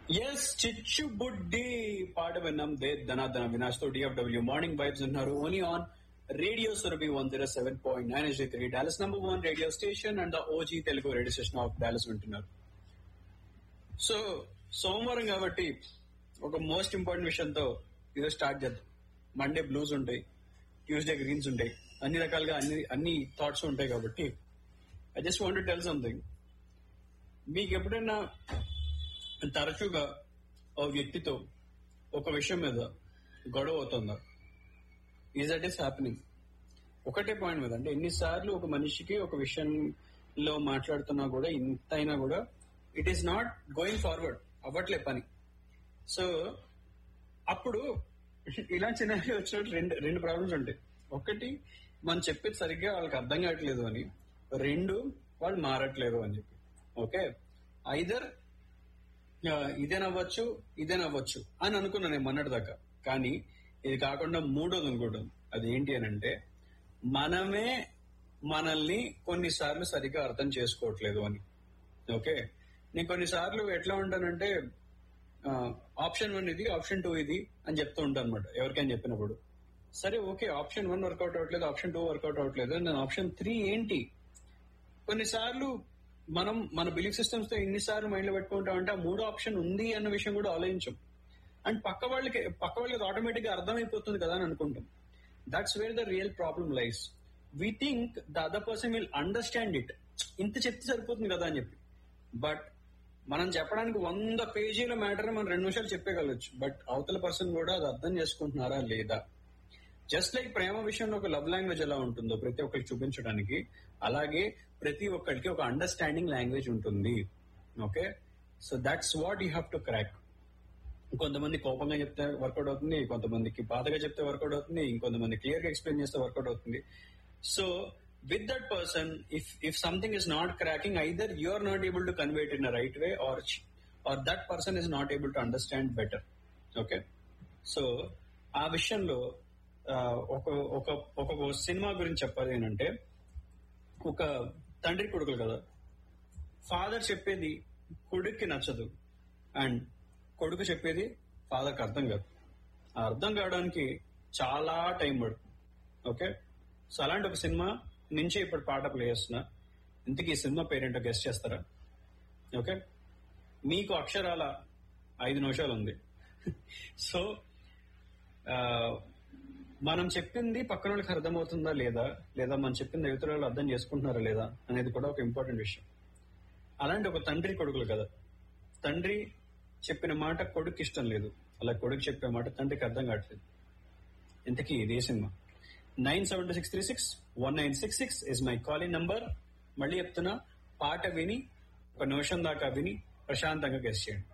yes చిచ్చు బుడ్డి పాట విన్నాం దే ధనాధన వినాష్ తో డిఎఫ్డబ్ల్యూ మార్నింగ్ వైబ్స్ ఉన్నారు only on radio Surabhi one zero seven point nine ఎస్ three Dallas number one radio station and the OG Telugu radio station of Dallas వింటున్నారు so సోమవారం కాబట్టి ఒక మోస్ట్ ఇంపార్టెంట్ విషయంతో ఈరోజు స్టార్ట్ చేద్దాం మండే బ్లూస్ ఉంటాయి ట్యూస్డే గ్రీన్స్ ఉంటాయి అన్ని రకాలుగా అన్ని అన్ని థాట్స్ ఉంటాయి కాబట్టి I just want tell something మీకు ఎప్పుడైనా తరచుగా ఓ వ్యక్తితో ఒక విషయం మీద గొడవ అవుతుందా ఈజ్ దట్ ఈస్ హ్యాపెనింగ్ ఒకటే పాయింట్ మీద అంటే ఎన్నిసార్లు ఒక మనిషికి ఒక విషయంలో మాట్లాడుతున్నా కూడా ఇంత అయినా కూడా it is not going forward అవ్వట్లే పని సో అప్పుడు ఇలా చిన్న వచ్చినట్టు రెండు రెండు ప్రాబ్లమ్స్ ఉంటాయి ఒకటి మనం చెప్పేది సరిగ్గా వాళ్ళకి అర్థం కావట్లేదు అని రెండు వాళ్ళు మారట్లేదు అని చెప్పి ఓకే ఐదర్ ఇదేనవ్వచ్చు ఇదేనవ్వచ్చు అని అనుకున్నాను నేను మొన్నటి దాకా కానీ ఇది కాకుండా మూడోది అనుకోవడం అది ఏంటి అని అంటే మనమే మనల్ని కొన్నిసార్లు సరిగ్గా అర్థం చేసుకోవట్లేదు అని ఓకే నేను కొన్నిసార్లు ఎట్లా ఉంటానంటే ఆప్షన్ వన్ ఇది ఆప్షన్ టూ ఇది అని చెప్తూ ఉంటాను అనమాట ఎవరికైనా చెప్పినప్పుడు సరే ఓకే ఆప్షన్ వన్ వర్కౌట్ అవ్వట్లేదు ఆప్షన్ టూ వర్కౌట్ అవ్వట్లేదు నేను ఆప్షన్ త్రీ ఏంటి కొన్నిసార్లు మనం మన బిలీఫ్ సిస్టమ్స్ తో ఎన్నిసార్లు మైండ్ లో పెట్టుకుంటాం అంటే ఆ మూడో ఆప్షన్ ఉంది అన్న విషయం కూడా ఆలోచించం అండ్ పక్క వాళ్ళకి పక్క వాళ్ళకి ఆటోమేటిక్ గా అర్థమైపోతుంది కదా అని అనుకుంటాం that's where the real problem lies we think the other person will understand it ఇంత చెప్తే సరిపోతుంది కదా అని చెప్పి బట్ మనం చెప్పడానికి వంద పేజీల మ్యాటర్ మనం రెండు నిమిషాలు చెప్పగలచ్చు బట్ అవతల పర్సన్ కూడా అది అర్థం చేసుకుంటున్నారా లేదా జస్ట్ లైక్ ప్రేమ విషయంలో ఒక లవ్ లాంగ్వేజ్ ఎలా ఉంటుందో ప్రతి ఒక్కరికి చూపించడానికి అలాగే ప్రతి ఒక్కరికి ఒక అండర్స్టాండింగ్ లాంగ్వేజ్ ఉంటుంది okay so that's what you have to crack కొంతమంది కోపంగా చెప్తే వర్కౌట్ అవుతుంది కొంతమందికి బాధగా చెప్తే వర్కౌట్ అవుతుంది ఇంకొంతమంది క్లియర్ గా ఎక్స్ప్లెయిన్ చేస్తే వర్కౌట్ అవుతుంది so with that person if if something is not cracking either you are not able to convey in right way or or that person is not able to understand better okay so ఆ విషయంలో ఒక ఒక ఒక cinema గురించి చెప్పాలి ఏంటంటే ఒక తండ్రి కొడుకులు కదా ఫాదర్ చెప్పేది కొడుక్కి నచ్చదు అండ్ కొడుకు చెప్పేది ఫాదర్కి అర్థం కాదు ఆ అర్థం కావడానికి చాలా టైం పడుతుంది ఓకే సో అలాంటి ఒక సినిమా నుంచే ఇప్పుడు పాట ప్లే చేస్తున్నా ఇంతకీ ఈ సినిమా పేరేంటో గెస్ట్ చేస్తారా ఓకే మీకు అక్షరాల ఐదు నిమిషాలు ఉంది సో మనం చెప్పింది పక్కన వాళ్ళకి అర్థమవుతుందా లేదా లేదా మనం చెప్పింది ఇతర వాళ్ళు అర్థం చేసుకుంటున్నారా లేదా అనేది కూడా ఒక ఇంపార్టెంట్ విషయం అలాంటి ఒక తండ్రి కొడుకులు కదా తండ్రి చెప్పిన మాట కొడుకు ఇష్టం లేదు అలా కొడుకు చెప్పే మాట తండ్రికి అర్థం కావట్లేదు ఇంతకీ ఇదే సినిమా nine seven two six three six one nine six six is my calling number మళ్ళీ చెప్తున్నా పాట విని ఒక నిమిషం దాకా విని ప్రశాంతంగా గెస్ట్ చేయండి